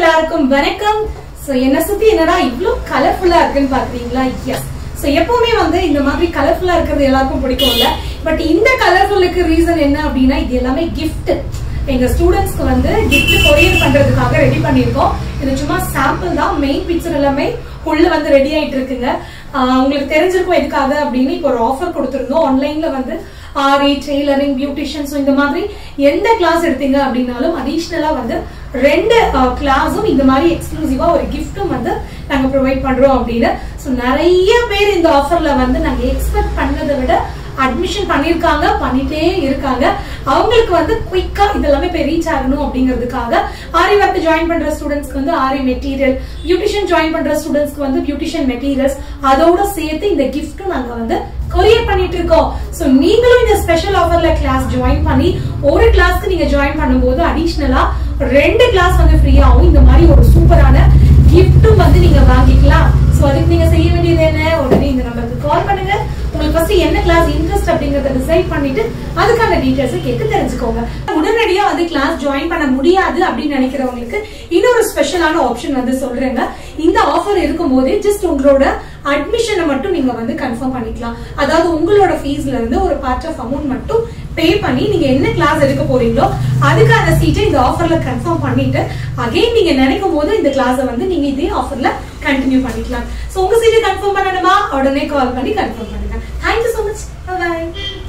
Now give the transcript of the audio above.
எல்லாருக்கும் வணக்கம் சோ என்ன சுத்தி என்னடா இவ்ளோ கலர்ஃபுல்லா இருக்குன்னு பாக்குறீங்களா எஸ் சோ எப்பவுமே வந்து இந்த மாதிரி கலர்ஃபுல்லா இருக்கிறது எல்லாருக்கும் பிடிக்கும்ல பட் இந்த கலர்ஃபுல்லுக்கு ரீசன் என்ன அப்படின்னா இது எல்லாமே கிஃப்ட் எங்க ஸ்டூடெண்ட்ஸ்க்கு வந்து கிஃப்ட் கொரியர் பண்றதுக்காக ரெடி பண்ணிருக்கோம் இது சும்மா சாம்பிள் தான் மெயின் பிக்சர் எல்லாமே உள்ள வந்து ரெடி ஆயிட்டு இருக்குங்க ஆஹ் உங்களுக்கு தெரிஞ்சிருக்கும் எதுக்காக அப்படின்னு இப்போ ஒரு ஆஃபர் கொடுத்திருந்தோம் ஆன்லைன்ல வந்து ஆரி டெய்லரிங் பியூட்டிஷியன் ஸோ இந்த மாதிரி எந்த கிளாஸ் எடுத்தீங்க அப்படின்னாலும் அடிஷ்னலா வந்து ரெண்டு கிளாஸும் இந்த மாதிரி எக்ஸ்க்ளூசிவா ஒரு கிஃப்ட்டும் வந்து நாங்க ப்ரொவைட் பண்றோம் அப்படின்னு ஸோ நிறைய பேர் இந்த ஆஃபர்ல வந்து நாங்க எக்ஸ்பெக்ட் பண்ணதை விட அட்மிஷன் பண்ணிருக்காங்க பண்ணிட்டே இருக்காங்க அவங்களுக்கு வந்து குயிக்கா இதெல்லாமே போய் ரீச் ஆகணும் அப்படிங்கிறதுக்காக ஆரி ஒர்க் ஜாயின் பண்ற ஸ்டூடெண்ட்ஸ்க்கு வந்து ஆரி மெட்டீரியல் பியூட்டிஷியன் ஜாயின் பண்ற ஸ்டூடெண்ட்ஸ்க்கு வந்து பியூட்டிஷியன் மெட்டீரியல்ஸ் அதோட சேர்த்து இந்த கிஃப்ட்டும் நாங்க வந்து கொரியர் பண்ணிட்டு இருக்கோம் சோ நீங்களும் இந்த ஸ்பெஷல் ஆஃபர்ல கிளாஸ் ஜாயின் பண்ணி ஒரு கிளாஸ்க்கு நீங்க ஜாயின் பண்ணும்போது அடிஷ்னலா ரெண்டு கிளாஸ் வந்து ஃப்ரீயாவும் இந்த மாதிரி ஒரு சூப்பரான கிஃப்ட்டும் வந்து நீங்க வாங்கிக்கலாம் சோ அதுக்கு நீங்க செய்ய வேண்டியது என்ன உடனே இந்த நம்பருக்கு கால் பண்ணுங்க உங்களுக்கு ஃபர்ஸ்ட் என்ன கிளாஸ் இன்ட்ரெஸ்ட் அப்படிங்கறத டிசைட் பண்ணிட்டு அதுக்கான டீடைல்ஸ் கேட்டு தெரிஞ்சுக்கோங்க உடனடியா வந்து கிளாஸ் ஜாயின் பண்ண முடியாது அப்படின்னு நினைக்கிறவங்களுக்கு இன்னொரு ஸ்பெஷலான ஆப்ஷன் வந்து சொல்றேங்க இந்த ஆஃபர் இருக்கும்போதே ஜஸ்ட் உங்களோட அட்மிஷனை மட்டும் நீங்க வந்து கன்ஃபார்ம் பண்ணிக்கலாம் அதாவது உங்களோட ஃபீஸ்ல இருந்து ஒரு பார்ட் ஆஃப் அமௌண்ட் மட்டும் பே பண்ணி நீங்க என்ன கிளாஸ் எடுக்க போறீங்களோ அதுக்கான சீட்டை இந்த ஆஃபர்ல கன்ஃபார்ம் பண்ணிட்டு அகைன் நீங்க நினைக்கும் போது இந்த கிளாஸை வந்து நீங்க இதே ஆஃபர்ல கண்டினியூ பண்ணிக்கலாம் சோ உங்க சீட்டை கன்ஃபார்ம் பண்ணணுமா உடனே கால் பண்ணி கன்ஃபார்ம் பண்ணுங்க தேங்க்யூ so மச் பை